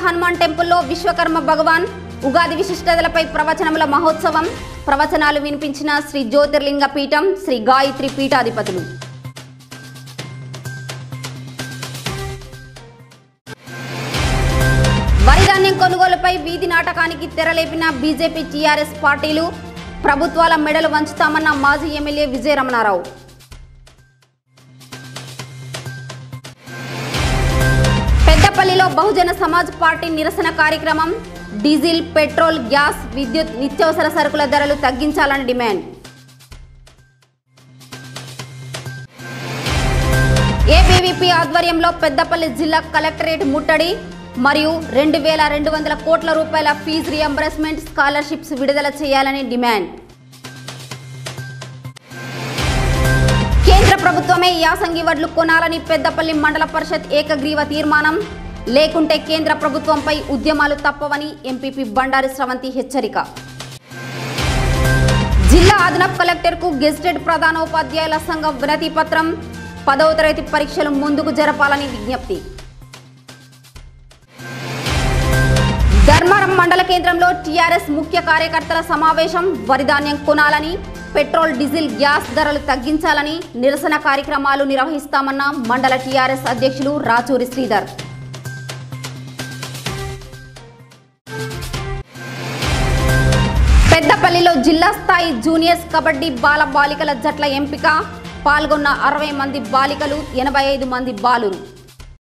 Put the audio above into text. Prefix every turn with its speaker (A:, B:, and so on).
A: హనుమాన్ టెంపుల్లో విశ్వకర్మ భగవాన్ ఉగాది విశిష్టతలపై ప్రవచనముల మహోత్సవం ప్రవచనాలు వినిపించిన శ్రీ జ్యోతిర్లింగ పీఠం శ్రీ గాయత్రి పీఠాధిపతులు వరి ధాన్యం కొనుగోలుపై వీధి నాటకానికి తెరలేపిన బీజేపీ టీఆర్ఎస్ పార్టీలు ప్రభుత్వాల మెడలు వంచుతామన్న మాజీ ఎమ్మెల్యే విజయరమణారావు పెద్దపల్లిలో బహుజన సమాజ్ పార్టీ నిరసన కార్యక్రమం డీజిల్ పెట్రోల్ గ్యాస్ విద్యుత్ నిత్యావసర సరుకుల ధరలు తగ్గించాలని డిమాండ్ ఏబీవీపీ ఆధ్వర్యంలో పెద్దపల్లి జిల్లా కలెక్టరేట్ ముట్టడి మరియు రెండు వేల రెండు వందల కోట్ల రూపాయల ఫీజు రియంబర్స్మెంట్ స్కాలర్షిప్స్ విడుదల చేయాలని డిమాండ్ కేంద్ర ప్రభుత్వమే యాసంగి వడ్లు కొనాలని పెద్దపల్లి మండల పరిషత్ ఏకగ్రీవ తీర్మానం లేకుంటే కేంద్ర ప్రభుత్వంపై ఉద్యమాలు తప్పవని ఎంపీపీ బండారి స్రవంతి హెచ్చరిక జిల్లా అదనపు కలెక్టర్కు గెజిటెడ్ ప్రధానోపాధ్యాయుల సంఘం వినతి పత్రం పదవ తరగతి పరీక్షలు ముందుకు జరపాలని విజ్ఞప్తి ధర్మారం మండల కేంద్రంలో టీఆర్ఎస్ ముఖ్య కార్యకర్తల సమావేశం వరిధాన్యం కొనాలని పెట్రోల్ డీజిల్ గ్యాస్ ధరలు తగ్గించాలని నిరసన కార్యక్రమాలు నిర్వహిస్తామన్న మండల టీఆర్ఎస్ అధ్యక్షులు రాచూరి శ్రీధర్ పెద్దపల్లిలో జిల్లా స్థాయి జూనియర్స్ కబడ్డీ బాల బాలికల జట్ల ఎంపిక పాల్గొన్న అరవై మంది బాలికలు ఎనభై ఐదు మంది బాలురు